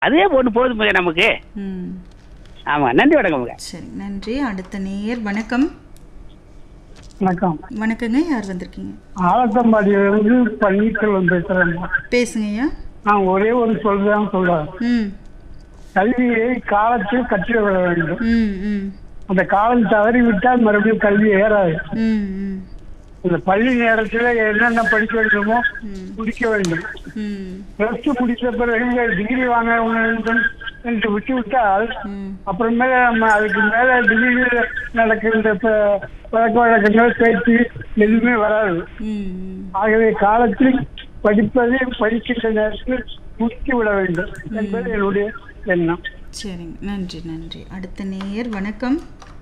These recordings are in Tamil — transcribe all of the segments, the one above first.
அதே ஒன்று போதும் நமக்கு ம் ஆமாம் நன்றி வணக்கமுங்க சரி நன்றி அடுத்த நேயர் வணக்கம் வணக்கம் வணக்கங்க யார் வந்திருக்கீங்க ஆலத்தம்பாடியிலிருந்து பன்னீர்செல்வம் பேசுறேன் பேசுங்கய்யா நான் ஒரே ஒரு சொல்றேன் சொல்றேன் ம் கல்வியை காலத்தில் கற்றுவிட வேண்டும் ம் ம் அந்த காலம் தவறிவிட்டால் மறுபடியும் கல்வி ஏறாது ம் ம் இந்த பள்ளி நேரத்தில் என்னென்ன படிக்க வேண்டுமோ ம். முடிக்க வேண்டும் ம் பிளஸ் டூ முடித்த பிறகு டிகிரி வாங்க வேண்டும் என்று விட்டு விட்டால் ம் அப்புறமேல நம்ம அதுக்கு மேல டிகிரியில் நடக்கின்ற ப- பழக்க வழக்கங்கள் பேச்சு எதுவுமே வராது ம் ம் ஆகவே காலத்தில் படிப்பதை படிக்கின்ற நேரத்தில் முடித்து விட வேண்டும் என்பது என்னுடைய எண்ணம் சரிங்க நன்றி நன்றி அடுத்த நேயர் வணக்கம்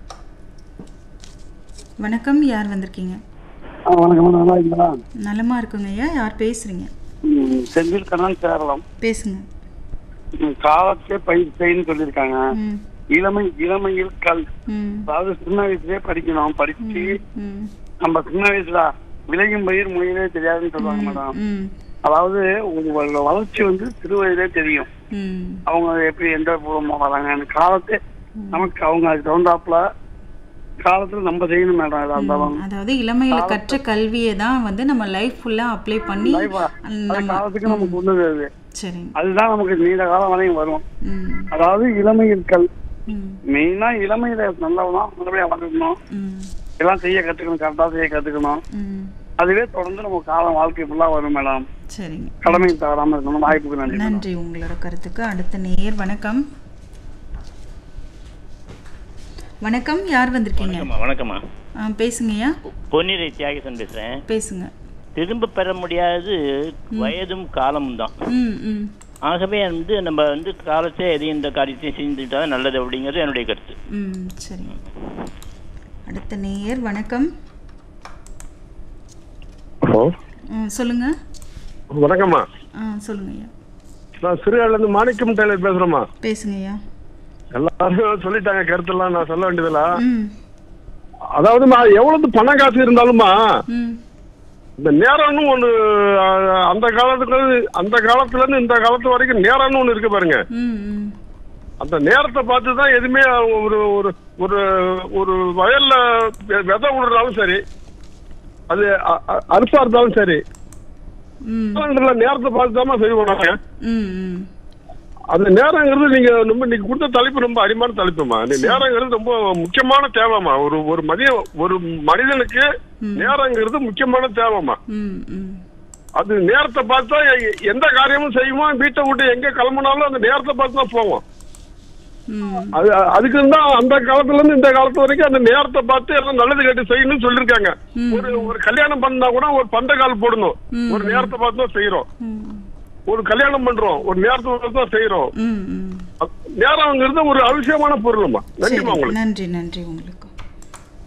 வணக்கம் யார் வந்திருக்கீங்க வணக்கம் நல்லா இருக்கீங்களா நலமா இருக்குங்க ஐயா யார் பேசுறீங்க ம், செந்தில் கண்ணன் சேரலாம் பேசுங்க ம், காலத்தே பயிர் செய்யன்னு சொல்லியிருக்காங்க ம் இளமை இளமையில் கல் ம் அதாவது சின்ன வயசுலயே படிக்கணும் படிச்சு ம் நம்ம சின்ன வயசுல விளையும் பயிர் முயலே தெரியாதுன்னு சொல்லுவாங்க மேடம் ம் அதாவது உங்களோட வளர்ச்சி வந்து சிறு வயதிலே தெரியும் ம் அவங்க எப்படி எந்த பூர்வமா வராங்கன்னு காலத்தை நமக்கு அவங்க அதுக்கு தகுந்தாப்புல காலத்துல நம்ம செய்யணும் மேடம் எதா இருந்தாலும் அதாவது இளமையில கற்ற கல்வியை தான் வந்து நம்ம லைஃப் ஃபுல்லா அப்ளை பண்ணி Life ஆ, அது நம்ம காலத்துக்கு நமக்கு கொண்டு வருது சரிங்க அதுதான் நமக்கு நீண்ட காலம் வரையும் வரும் ம் அதாவது இளமையில் கல் ம் மெயினா இளமையில நல்லவனா நல்லபடியா வளர்க்கணும் ம் எல்லாம் செய்ய கத்துக்கணும் கரெக்டா செய்ய கத்துக்கணும் ம் அதுவே தொடர்ந்து நம்ம காலம் வாழ்க்கை ஃபுல்லா வரும் மேடம் சரிங்க கடமை தவறாம இருக்கணும் வாய்ப்புக்கு நன்றி மேடம். நன்றி உங்களோட கருத்துக்கு அடுத்த நேயர் வணக்கம் வணக்கம் யார் வந்திருக்கீங்க வணக்கம்மா வணக்கம்மா ஆ பேசுங்கய்யா பொன்னிறை தியாகேசன் பேசுறேன் பேசுங்க திரும்ப பெற முடியாது வயதும் காலமும் தான் ம் ம் ஆகவே வந்து நம்ம வந்து காலத்தை எதையும் இந்த காரியத்தையும் செஞ்சுட்டா நல்லது அப்படிங்கிறது என்னுடைய கருத்து ம் சரிங்க அடுத்த நேயர் வணக்கம் ஹலோ ம் சொல்லுங்க வணக்கம்மா ஆ சொல்லுங்கய்யா நான் சிறுகாலேருந்து மாணிக்கம் டெய்லர் பேசுறேம்மா பேசுங்கய்யா எல்லாரும் சொல்லிட்டாங்க கருத்தெல்லாம் நான் சொல்ல வேண்டியதில்ல ம் அதாவதுமா எவ்வளவு பணம் காசு இருந்தாலுமா ம் இந்த நேரம்னு ஒண்ணு அஹ், அந்த காலத்துக்கு அந்த காலத்துல இருந்து இந்த காலத்து வரைக்கும் நேரம்னு ஒண்ணு இருக்கு பாருங்க ம் ம் அந்த நேரத்தை பார்த்து தான் எதுவுமே ஒரு ஒரு ஒரு ஒரு வயல்ல வெ- விதை விடுறாலும் சரி அது அ- அ- அறுப்பா இருந்தாலும் சரி ம் காலங்கள்ல நேரத்தை பார்த்து தான் செய்வோம் நாங்க ம் ம் அந்த நேரங்கிறது நீங்க ரொம்ப நீங்க கொடுத்த தலைப்பு ரொம்ப அடிமான தலைப்புமா இந்த நேரங்கிறது ரொம்ப முக்கியமான தேவைமா ஒரு ஒரு மதிய ஒரு மனிதனுக்கு நேரங்கிறது முக்கியமான தேவைமா ம் ம் அது நேரத்தை பார்த்தா எ- எந்த காரியமும் செய்வோம் வீட்டை விட்டு எங்க கிளம்புனாலும் அந்த நேரத்தை பார்த்து தான் போவோம் ம் அது அதுக்கு தான் அந்த காலத்துல இருந்து இந்த காலத்து வரைக்கும் அந்த நேரத்தை பார்த்து எல்லாம் நல்லது கேட்டு செய்யணும்னு சொல்லிருக்காங்க ஒரு ஒரு கல்யாணம் பண்ணா கூட ஒரு பந்த கால் போடணும் ஒரு நேரத்தை பார்த்து தான் செய்யறோம் ம் ஒரு கல்யாணம் பண்றோம் ஒரு நேரத்தை பார்த்து தான் செய்யறோம் ம் ம் நேரம்ங்கிறது ஒரு அவசியமான பொருளுமா சரி நன்றிமா உங்களுக்கு நன்றி நன்றி உங்களுக்கு